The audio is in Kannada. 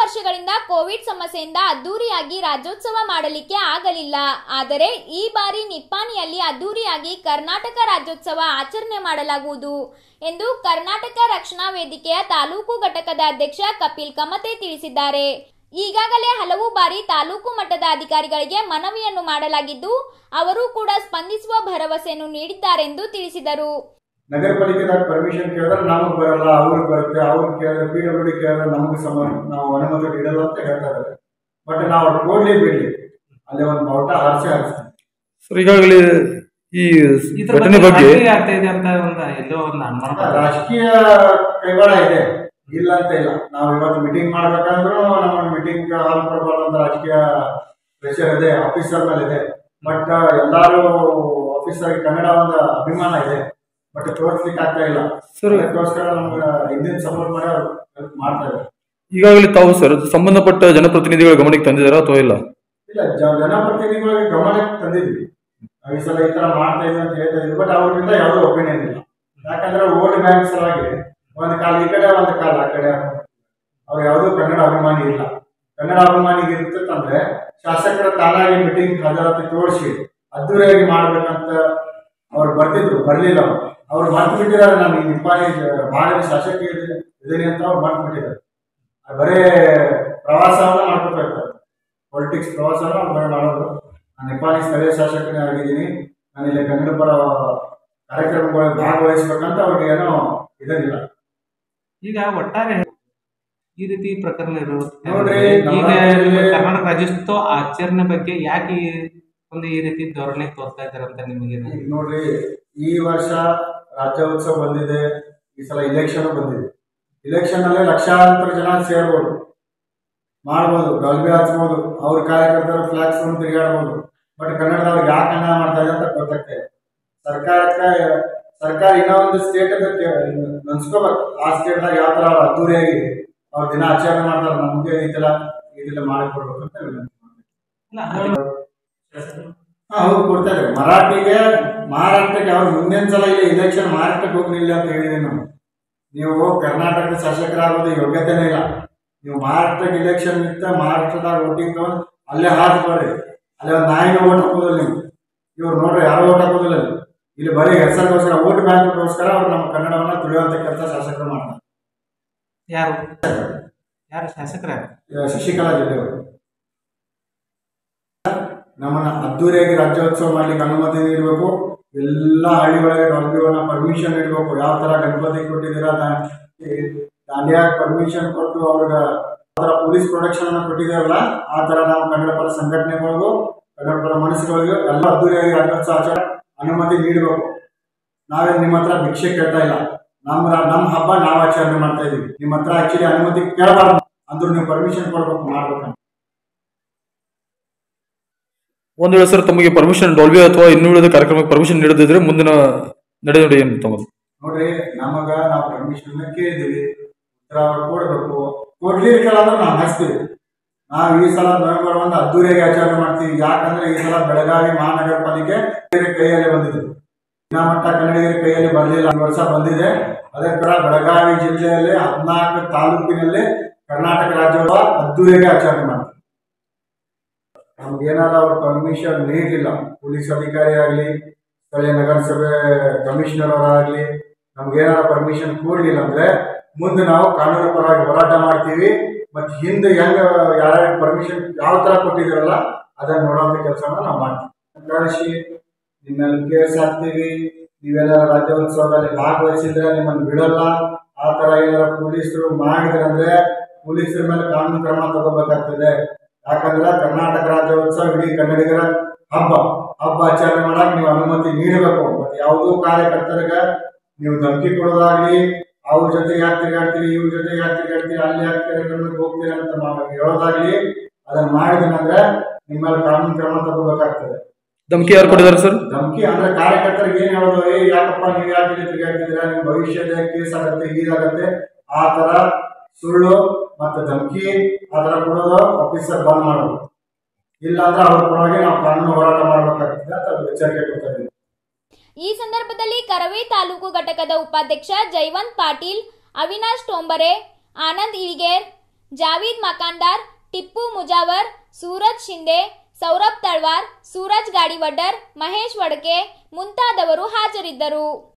ವರ್ಷಗಳಿಂದ ಕೋವಿಡ್ ಸಮಸ್ಯೆಯಿಂದ ಅದ್ದೂರಿಯಾಗಿ ರಾಜ್ಯೋತ್ಸವ ಮಾಡಲಿಕ್ಕೆ ಆಗಲಿಲ್ಲ ಆದರೆ ಈ ಬಾರಿ ನಿಪ್ಪಾಣಿಯಲ್ಲಿ ಅದ್ದೂರಿಯಾಗಿ ಕರ್ನಾಟಕ ರಾಜ್ಯೋತ್ಸವ ಆಚರಣೆ ಮಾಡಲಾಗುವುದು ಎಂದು ಕರ್ನಾಟಕ ರಕ್ಷಣಾ ವೇದಿಕೆಯ ತಾಲೂಕು ಘಟಕದ ಅಧ್ಯಕ್ಷ ಕಪಿಲ್ ಕಮತೆ ತಿಳಿಸಿದ್ದಾರೆ ಈಗಾಗಲೇ ಹಲವು ಬಾರಿ ತಾಲೂಕು ಮಟ್ಟದ ಅಧಿಕಾರಿಗಳಿಗೆ ಮನವಿಯನ್ನು ಮಾಡಲಾಗಿದ್ದು ಅವರು ಕೂಡ ಸ್ಪಂದಿಸುವ ಭರವಸೆಯನ್ನು ನೀಡಿದ್ದಾರೆಂದು ತಿಳಿಸಿದರು ನಗರ ಪಾಲಿಕೆದಾಗ ಪರ್ಮಿಷನ್ ಕೇಳಿದ್ರೆ ನಮಗೆ ಬರಲ್ಲ ಅವ್ರಿಗೆ ಬರುತ್ತೆ ಅವ್ರಿಗೆ ಕೇಳಿದ್ರೆ ಪಿ ಡಬ್ಲ್ಯೂ ಡಿ ಕೇಳಿದ್ರೆ ನಮಗೆ ಸಮ ನಾವು ಅನುಮತಿ ನೀಡಲ್ಲ ಅಂತ ಹೇಳ್ತಾ ಇದ್ದಾರೆ ಬಟ್ ನಾವು ಅವ್ರು ಕೊಡ್ಲಿ ಬಿಡ್ಲಿ ಅಲ್ಲಿ ಒಂದು ಬಾವುಟ ಹಾರಿಸಿ ಹಾರಿಸ್ತೀವಿ ಸರ್ ಈಗಾಗಲೇ ಈ ಇದ್ರ ಘಟನೆ ಬಗ್ಗೆ ಬಗ್ಗೆ ರಾಜಕೀಯ ಆಗ್ತಾ ಇದೆ ಅಂತ ಒಂದು ಎಲ್ಲೋ ಒಂದು ಅನುಮಾನ ಬರ್ತದೆ. ರಾಜಕೀಯ ಕೈವಾಡ ಇದೆ ಇಲ್ಲ ಅಂತ ಇಲ್ಲ ನಾವು ಇವತ್ತು ಮೀಟಿಂಗ್ ಮಾಡ್ಬೇಕಂದ್ರೂ ನಮ್ಮ ಮೀಟಿಂಗ್ ಹಾಲ್ ಕೊಡಬಾರ್ದು ಅಂತ ರಾಜಕೀಯ ಪ್ರೆಷರ್ ಇದೆ ಆಫೀಸರ್ ಮೇಲೆ ಇದೆ ಬಟ್ ಎಲ್ಲಾರು ಆಫೀಸರ್ ಕನ್ನಡ ಒಂದು ಅಭಿಮಾನ ಇದೆ ಬಟ್ ತೋರಿಸ್ಲಿಕ್ಕೆ ಆಗ್ತಾ ಇಲ್ಲ ಸರ್ ಅದಕ್ಕೋಸ್ಕರ ನಮ್ಗೆ ಹಿಂದಿನ ಸಪೋರ್ಟ್ ಮಾಡಿ ಅವ್ರು help ಮಾಡ್ತಾ ಇದ್ದಾರೆ ಈಗಾಗಲೇ ತಾವು ಸರ್ ಸಂಬಂಧಪಟ್ಟ ಜನಪ್ರತಿನಿಧಿಗಳ ಗಮನಕ್ಕೆ ತಂದಿದ್ದಾರಾ ಅಥವಾ ಇಲ್ಲ ಇಲ್ಲ ಜ- ಜನಪ್ರತಿನಿಧಿಗಳಿಗೆ ಗಮನಕ್ಕೆ ತಂದಿದ್ವಿ ಈ ಸಲ ಈ ತರ ಮಾಡ್ತಾ ಇದ್ವಿ ಅಂತ ಹೇಳ್ತಾ ಇದ್ವಿ ಬಟ್ ಅವ್ರಿಂದ ಯಾವುದೋ ಒಪಿನಿಯನ್ ಇಲ್ಲ ಯಾಕಂದ್ರೆ ವೋಟ್ ಬ್ಯಾಂಕ್ ಸಲುವಾಗಿ ಒಂದು ಕಾಲ ಈ ಕಡೆ ಒಂದು ಕಾಲ ಆ ಕಡೆ ಅವ್ರು ಯಾವುದೂ ಕನ್ನಡ ಅಭಿಮಾನಿ ಇಲ್ಲ ಕನ್ನಡ ಅಭಿಮಾನಿ ಇರ್ತಂದ್ರೆ ಶಾಸಕರ ತಾನಾಗಿ ಮೀಟಿಂಗ್ ಹಾಜರಾತಿ ತೋರಿಸಿ ಅದ್ದೂರಿಯಾಗಿ ಮಾಡ್ಬೇಕಂತ ಅವ್ರು ಬರ್ತಿದ್ರು ಬರ್ಲಿಲ್ಲ ಅವ್ರು ಅವ್ರು ಮರ್ತು ಬಿಟ್ಟಿದ್ದಾರೆ ನಾನು ಈ ನಿಪ್ಪಾಣಿ ಜ- ಭಾಗದ ಶಾಸಕ ಇದ್ದೀನಿ ಇದೀನಿ ಅಂತ ಅವ್ರು ಮರ್ತು ಬಿಟ್ಟಿದ್ದಾರೆ ಬರೇ ಪ್ರವಾಸವನ್ನ ಮಾಡ್ಕೊತಾ ಇರ್ತಾರೆ ಪೊಲಿಟಿಕ್ಸ್ ಪ್ರವಾಸನ ಅವ್ರು ಮಾಡೋದು ನಾನು ನಿಪ್ಪಾಣಿ ಸ್ಥಳೀಯ ಶಾಸಕನೇ ಆಗಿದ್ದೀನಿ ನಾನು ಇಲ್ಲಿ ಕನ್ನಡ ಪರ ಕಾರ್ಯಕ್ರಮಗಳಲ್ಲಿ ಭಾಗವಹಿಸ್ಬೇಕಂತ ಅವ್ರಿಗೆ ಏನೋ ಇದನ್ನಿಲ್ಲ ಈಗ ಒಟ್ಟಾರೆ ಈ ರೀತಿ ಪ್ರಕರಣ ಇರುತ್ತೆ ನೋಡ್ರಿ, ನಮ್ಮ ಈಗ ರಾಜ್ಯದಲ್ಲಿ- ಕರ್ನಾಟಕ ರಾಜ್ಯೋತ್ಸವ ಆಚರಣೆ ಬಗ್ಗೆ ಯಾಕೆ ಈ ಒಂದು ಈ ರೀತಿ ಧೋರಣೆ ತೋರ್ತಾ ಇದ್ದಾರೆ ಅಂತ ನಿಮಗೆ ಈಗ ನೋಡ್ರಿ ಈ ವರ್ಷ ರಾಜ್ಯೋತ್ಸವ ಬಂದಿದೆ ಈ ಸಲ ಇಲೆಕ್ಷನ್ ಬಂದಿದೆ ಇಲೆಕ್ಷನ್ ಅಲ್ಲೇ ಲಕ್ಷಾಂತರ ಜನ ಸೇರ್ಬೋದು ಮಾಡ್ಬೋದು ಡಾಲ್ಬಿ ಹಚ್ಬೋದು ಅವ್ರ ಕಾರ್ಯಕರ್ತರು ಫ್ಲಾಗ್ಸ್ ಒಂದು ತಿರುಗಾಡ್ಬೋದು ಬಟ್ ಕನ್ನಡದವ್ರಿಗೆ ಯಾಕೆ ಅನ್ಯಾಯ ಮಾಡ್ತಾ ಇದೆ ಅಂತ ಗೊತ್ತಾಗ್ತಾ ಇದೆ ಸರ್ಕಾರಕ್ಕೆ ಸರ್ಕಾರ ಇನ್ನೂ ಒಂದು ಸ್ಟೇಟ್ ನೆನ್ಸ್ಕೋಬೇಕು ಆ ಸ್ಟೇಟ್ದಾಗ ಯಾವ ಥರ ಅವ್ರು ಅದ್ದೂರಿಯಾಗಿ ಅವ್ರ ದಿನ ಆಚರಣೆ ಮಾಡ್ತಾರೆ ನಮಗೆ ಇದೆಲ್ಲ ಇದೆಲ್ಲ ಮಾಡಿಕೊಡ್ಬೇಕು ಅಂತ ವಿನಂತಿ ಮಾಡ್ತೀನಿ. ಹಾ ಹೌದು ಕೊಡ್ತಾ ಇದ್ದಾರೆ ಮರಾಠಿಗೆ ಮಹಾರಾಷ್ಟ್ರಕ್ಕೆ ಅವ್ರು ಮುಂದಿನ ಸಲ ಇಲ್ಲಿ ಇಲೆಕ್ಷನ್ ಮಹಾರಾಷ್ಟ್ರಕ್ಕೆ ಹೋಗ್ಲಿಲ್ಲ ಅಂತ ಹೇಳಿದೀವಿ ನಾವು ನೀವು ಕರ್ನಾಟಕದ ಶಾಸಕರಾಗೋದು ಯೋಗ್ಯತೆನೇ ಇಲ್ಲ ನೀವು ಮಹಾರಾಷ್ಟ್ರಕ್ಕೆ ಇಲೆಕ್ಷನ್ ನಿಂತ ಮಹಾರಾಷ್ಟ್ರದಾಗ ವೋಟಿಂಗ್ ತಗೊಂಡು ಅಲ್ಲೇ ಹಾಕ್ಬೇಡ್ರಿ ಅಲ್ಲೇ ಒಂದು ನಾಯಿನ ಓಟ್ ಹಾಕೋದಿಲ್ಲ ನೀವು ಇವ್ರು ನೋಡ್ರಿ ಯಾರು ಓಟ್ ಹಾಕೋದಿಲ್ಲ ಇಲ್ಲಿ. ಇಲ್ಲಿ ಬರೀ ಹೆಸರಿಗೋಸ್ಕರ ಓಟ್ ಬ್ಯಾಂಕ್ಗೋಸ್ಕರ ಅವ್ರು ನಮ್ಮ ಕನ್ನಡವನ್ನ ತುಳಿಯುವಂತ ಕೆಲಸ ಶಾಸಕರು ಮಾಡ್ತಾರೆ ಯಾರು ಯಾರು ಶಾಸಕರ ಇವಾಗ ಶಶಿಕಲಾ ಜೊತೆ ಅವರು ನಮ್ಮನ್ನ ಅದ್ದೂರಿಯಾಗಿ ರಾಜ್ಯೋತ್ಸವ ಮಾಡ್ಲಿಕ್ಕೆ ಅನುಮತಿ ನೀಡಬೇಕು ಎಲ್ಲ ಹಳ್ಳಿಗಳಿಗೆ ಡಾಲ್ಬಿವನ್ನ ಪರ್ಮಿಷನ್ ನೀಡಬೇಕು ಯಾವ ತರ ಗಣಪತಿ ಕೊಟ್ಟಿದ್ದೀರಾ ದಾ- ದಾಂಡಿಯಾಗ ಪರ್ಮಿಷನ್ ಕೊಟ್ಟು ಅವ್ರಿಗೆ ಯಾವ ಥರ ಪೊಲೀಸ್ ಪ್ರೊಟೆಕ್ಷನ್ ಅನ್ನು ಕೊಟ್ಟಿದ್ದಾರಲ್ಲ ಆ ತರ ನಾವು ಕನ್ನಡ ಪರ ಸಂಘಟನೆಗಳಿಗೂ ಕನ್ನಡ ಪರ ಮನಸ್ಸುಗಳಿಗೂ ಎಲ್ಲ ಅದ್ದೂರಿಯಾಗಿ ರಾಜ್ಯೋತ್ಸವ ಆಚರಣೆ ಅನುಮತಿ ನೀಡಬೇಕು ನಾವೇನು ನಿಮ್ಮ ಹತ್ರ ಭಿಕ್ಷೆ ಕೇಳ್ತಾ ಇಲ್ಲ ನಮ್ಮ ನಮ್ಮ ಹಬ್ಬ ನಾವು ಆಚರಣೆ ಮಾಡ್ತಾ ಇದೀವಿ ನಿಮ್ಮ ಹತ್ರ ಆಕ್ಚುಲಿ ಅನುಮತಿ ಕೇಳಬಾರ್ದು ಅಂದ್ರೂ ನೀವು ಪರ್ಮಿಷನ್ ಕೊಡ್ಬೇಕು ಮಾಡ್ಬೇಕಂತ ಒಂದು ವೇಳೆ ಸರ್ ತಮಗೆ ಪರ್ಮಿಷನ್ ಡಾಲ್ಬಿ ಅಥವಾ ಇನ್ನುಳಿದ ಕಾರ್ಯಕ್ರಮಕ್ಕೆ ಪರ್ಮಿಷನ್ ನೀಡದಿದ್ರೆ ಮುಂದಿನ ನಡೆನುಡಿ ಏನು ತಮ್ಮದು ನೋಡ್ರಿ ನಮಗ ನಾವು ಪರ್ಮಿಷನ್ ಕೇಳಿದೀವಿ ಉತ್ತರ ಅವ್ರು ಕೊಡ್ಬೇಕು ಕೊಡ್ಲಿಕ್ಕಿಲ್ಲ ಅಂದ್ರೆ ನಾವು ಹಚ್ತೀವಿ ನಾವು ಈ ಸಲ ನವೆಂಬರ್ ಒಂದು ಅದ್ದೂರಿಯಾಗಿ ಆಚರಣೆ ಮಾಡ್ತೀವಿ ಯಾಕಂದ್ರೆ ಈ ಸಲ ಬೆಳಗಾವಿ ಮಹಾನಗರ ಪಾಲಿಕೆ ಬೇರೆ ಕೈಯಲ್ಲಿ ಬಂದಿದೆ ಮಟ್ಟ ಕನ್ನಡಿಗರ ಕೈಯಲ್ಲಿ ಬರಲಿಲ್ಲ ಈ ವರ್ಷ ಬಂದಿದೆ ಅದಕ್ಕೋಸ್ಕರ ಬೆಳಗಾವಿ ಜಿಲ್ಲೆಯಲ್ಲಿ ಹದಿನಾಲ್ಕು ತಾಲೂಕಿನಲ್ಲಿ ಕರ್ನಾಟಕ ರಾಜ್ಯೋತ್ಸವ ಅದ್ದೂರಿಯಾಗಿ ಆಚರಣೆ ಮಾಡ್ತೀವಿ ನಮ್ಗೇನಾದ್ರು ಅವ್ರು ಪರ್ಮಿಷನ್ ನೀಡಲಿಲ್ಲ ಪೊಲೀಸ್ ಅಧಿಕಾರಿ ಆಗಲಿ ಸ್ಥಳೀಯ ನಗರಸಭೆ ಕಮಿಷನರ್ ಅವರಾಗಲಿ ನಮ್ಗೇನಾದ್ರು ಪರ್ಮಿಷನ್ ಕೊಡ್ಲಿಲ್ಲ ಅಂದ್ರೆ ಮುಂದೆ ನಾವು ಕಾನೂನು ಪರವಾಗಿ ಹೋರಾಟ ಮಾಡ್ತೀವಿ ಮತ್ತೆ ಹಿಂದೆ ಹೆಂಗ ಯಾರ್ಯಾರು ಪರ್ಮಿಷನ್ ಯಾವ ತರ ಕೊಟ್ಟಿದ್ದೀರಲ್ಲ ಅದನ್ನ ನೋಡುವಂತ ಕೆಲಸನ ನಾವು ಮಾಡ್ತೀವಿ ಕಳಿಸಿ ನಿಮ್ಮೆಲ್ಲ ಕೇಸ್ ಹಾಕ್ತೀವಿ ನೀವೆಲ್ಲ ರಾಜ್ಯೋತ್ಸವದಲ್ಲಿ ಭಾಗವಹಿಸಿದ್ರೆ ನಿಮ್ಮನ್ನು ಬಿಡಲ್ಲ ಆ ತರ ಏನಾರ ಪೊಲೀಸರು ಮಾಡಿದ್ರಂದ್ರೆ ಪೊಲೀಸರ ಮೇಲೆ ಕಾನೂನು ಕ್ರಮ ತಗೋಬೇಕಾಗ್ತದೆ ಯಾಕಂದ್ರೆ ಕರ್ನಾಟಕ ರಾಜ್ಯೋತ್ಸವ ಇಡೀ ಕನ್ನಡಿಗರ ಹಬ್ಬ ಹಬ್ಬ ಆಚರಣೆ ಮಾಡಕ್ ನೀವು ಅನುಮತಿ ನೀಡಬೇಕು ಮತ್ತೆ ಯಾವುದೋ ಕಾರ್ಯಕರ್ತರಿಗೆ ನೀವು ಧಮಕಿ ಕೊಡೋದಾಗ್ಲಿ ಅವ್ರ ಜೊತೆ ಯಾಕೆ ತಿರುಗಾಡ್ತೀರಿ ಇವ್ರ ಜೊತೆ ಯಾಕೆ ತಿರುಗಾಡ್ತೀರಿ ಅಲ್ಲಿ ಯಾಕೆ ತಿರುಗಾಡೋದಕ್ಕೆ ಹೋಗ್ತೀರಿ ಅಂತ ಮಾ- ಹೇಳೋದಾಗ್ಲಿ ಅದನ್ನ ಮಾಡಿದನಂದ್ರೆ ನಿಮ್ಮ ಮೇಲೆ ಕಾನೂನು ಕ್ರಮ ತಗೋಬೇಕಾಗ್ತದೆ ಧಮಕಿ ಯಾರು ಕೊಟ್ಟಿದ್ದಾರೆ ಸರ್ ಧಮಕಿ ಅಂದ್ರೆ ಕಾರ್ಯಕರ್ತರಿಗೆ ಏನ್ ಹೇಳೋದು ಏ ಯಾಕಪ್ಪ ನೀವು ಯಾಕೆ ಇಲ್ಲಿ ತಿರುಗಾಡ್ತಿದ್ದೀರಾ ನಿಮ್ ಭವಿಷ್ಯದ ಕೇಸ್ ಆಗತ್ತೆ ಹೀಗಾಗತ್ತೆ ಆ ತರ ಸುಳ್ಳು ಮತ್ತೆ ಧಮಕಿ ಆ ತರ ಕೊಡೋದು ಆಫೀಸರ್ ಬಂದ್ ಮಾಡೋದು ಇಲ್ಲ ಅಂದ್ರೆ ಅವ್ರ ಪರವಾಗಿ ನಾವು ಕಾನೂನು ಹೋರಾಟ ಮಾಡ್ಬೇಕಾಗ್ತದೆ ಅಂತ ಅವ್ರಿಗೆ ಎಚ್ಚರಿಕೆ ಕೊಡ್ತಾ ಇದ್ದೀವಿ ಈ ಸಂದರ್ಭದಲ್ಲಿ ಕರವೇ ತಾಲೂಕು ಘಟಕದ ಉಪಾಧ್ಯಕ್ಷ ಜೈವಂತ್ ಪಾಟೀಲ್ ಅವಿನಾಶ್ ಟೋಂಬರೆ ಆನಂದ್ ಇಳಿಗೇರ್ ಜಾವೀದ್ ಮಕಾಂದಾರ್ ಟಿಪ್ಪು ಮುಜಾವರ್ ಸೂರಜ್ ಶಿಂದೆ ಸೌರಭ್ ತಳ್ವಾರ್ ಸೂರಜ್ ಗಾಡಿವಡ್ಡರ್ ಮಹೇಶ್ ವಡಕೆ ಮುಂತಾದವರು ಹಾಜರಿದ್ದರು